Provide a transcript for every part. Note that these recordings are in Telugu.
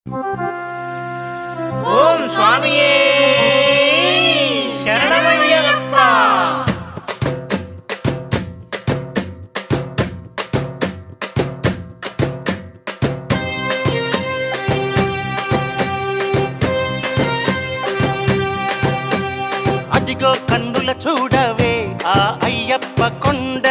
ఓం స్వామియే శరణమయ్యప్ప అదిగో కన్నుల చూడవే ఆ అయ్యప్ప కొండ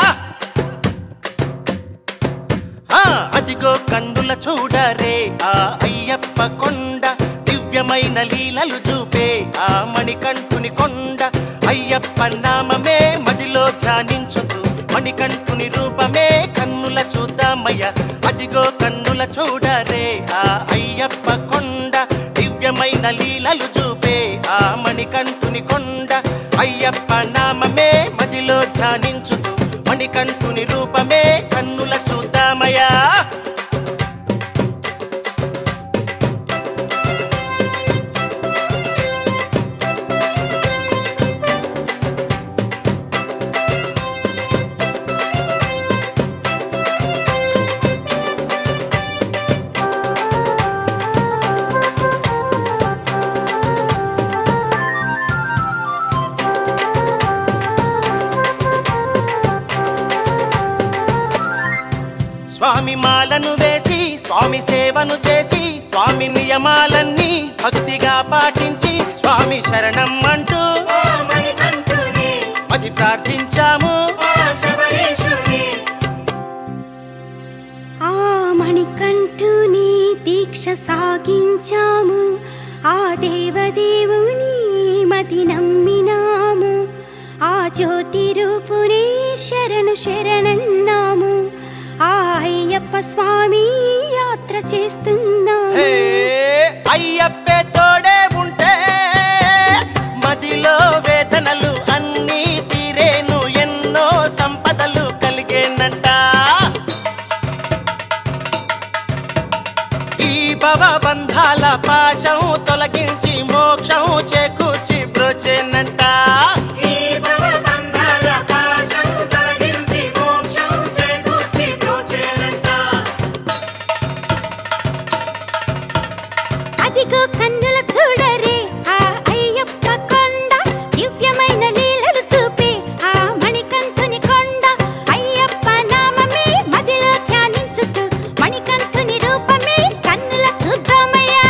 ఆ, అదిగో కన్నుల చూడరే ఆ అయ్యప్ప కొండ దివ్యమైన లీలలు చూపే ఆ మణికంఠుని కొండ అయ్యప్ప నామమే మదిలో ధ్యానించుతూ మణికంఠుని రూపమే కన్నుల చూద్దామయ్య అదిగో కన్నుల చూడరే ఆ అయ్యప్ప కొండ దివ్యమైన లీలలు చూపే ఆ మణికంఠుని కొండ అయ్యప్ప నామమే మదిలో ధ్యానించుతూ మణికంఠుని రూపమే కన్నుల చూద్దామయ్యా స్వామి మాలను వేసి స్వామి సేవను చేసి స్వామి నియమాలన్నీ భక్తిగా పాటించి స్వామి శరణం అంటూ ఓ మణికంఠుని అది ప్రార్థించాము ఓ శబరీషుని ఆ మణికంఠుని దీక్ష సాగించాము ఆ దేవదేవుని మతి నమ్మినాము ఆ జ్యోతి రూపుని శరణు శరణన్నాము ఆ అయ్యప్ప స్వామి యాత్ర చేస్తున్నాము హే, అయ్యప్పే తోడే ఉంటే మదిలో వేదనలు అన్నీ తీరేను ఎన్నో సంపదలు కలిగేనంట ఈ భవ బంధాల పాశం తొలగించి మోక్షం చేకూర్చి బ్రోచేనంట ఈ భవబంధాల పాశం తొలగించి మోక్షం చేకూర్చి బ్రోచేనంట. అదిగో కన్నుల చూడరే ఆ అయ్యప్ప కొండ దివ్యమైన లీలలు చూపే ఆ మణికంఠుని కొండ అయ్యప్ప నామమే మదిలో ధ్యానించుతూ మణికంఠుని రూపమే కన్నుల చూద్దామయ్యా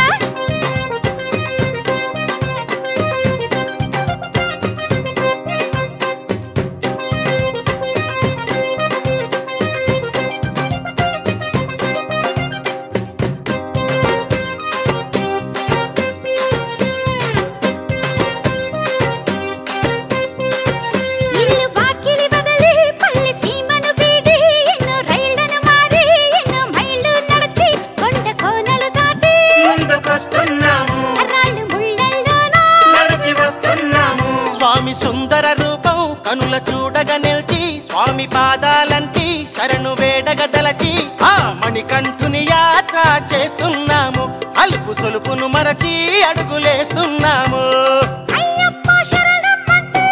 ఇల్లు వాకిలి వదిలి పల్లె సీమను వీడి ఎన్నో రైళ్లను మారి ఎన్నో మైళ్ళు నడిచి కొండ కోనలు దాటి ముందుకొస్తున్నాము రాళ్ళు ముళ్ళల్లోనూ నడిచి వస్తున్నాము స్వామి సుందర రూపం కనుల చూడగా నిలిచి స్వామి పాదాలంటి శరణు వేడగా దలచి ఆ మణికంఠుని యాత్ర చేస్తున్నాము అలుపు సొలుపును మరచి అడుగులేస్తున్నాము అయ్యప్ప శరణమంటే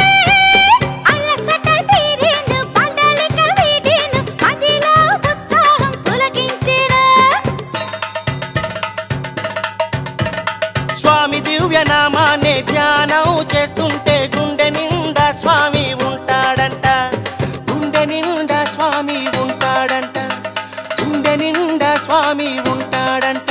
అలసట తీరేను బండలిక వీడేను మదిలో ఉత్సాహం పులకించెను స్వామి దివ్య నామాన్ని ధ్యానం చేస్తుంటే గుండె నిండా స్వామి ఉంటాడంట గుండె నిండా స్వామి ఉంటాడంట గుండె నిండా స్వామి ఉంటాడంట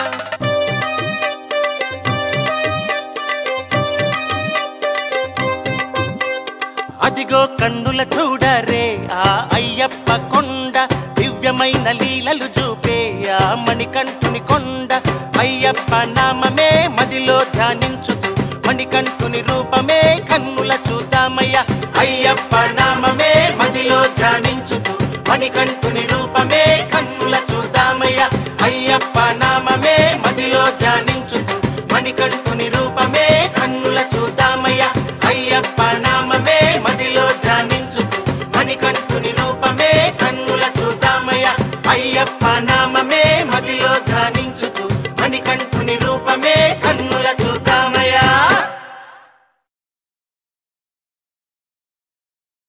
అదిగో కన్నుల చూడరే ఆ అయ్యప్ప కొండ దివ్యమైన లీలలు చూపే ఆ మణికంఠుని కొండ అయ్యప్ప నామమే మదిలో ధ్యానించుతూ మణికంఠుని రూపమే కన్నుల చూద్దామయ్య అయ్యప్ప నామమే మదిలో ధ్యానించుతూ మణికంఠుని రూపమే కన్నుల చూద్దామయ్య అయ్యప్ప నామమే మదిలో ధ్యానించుతూ మణికంఠు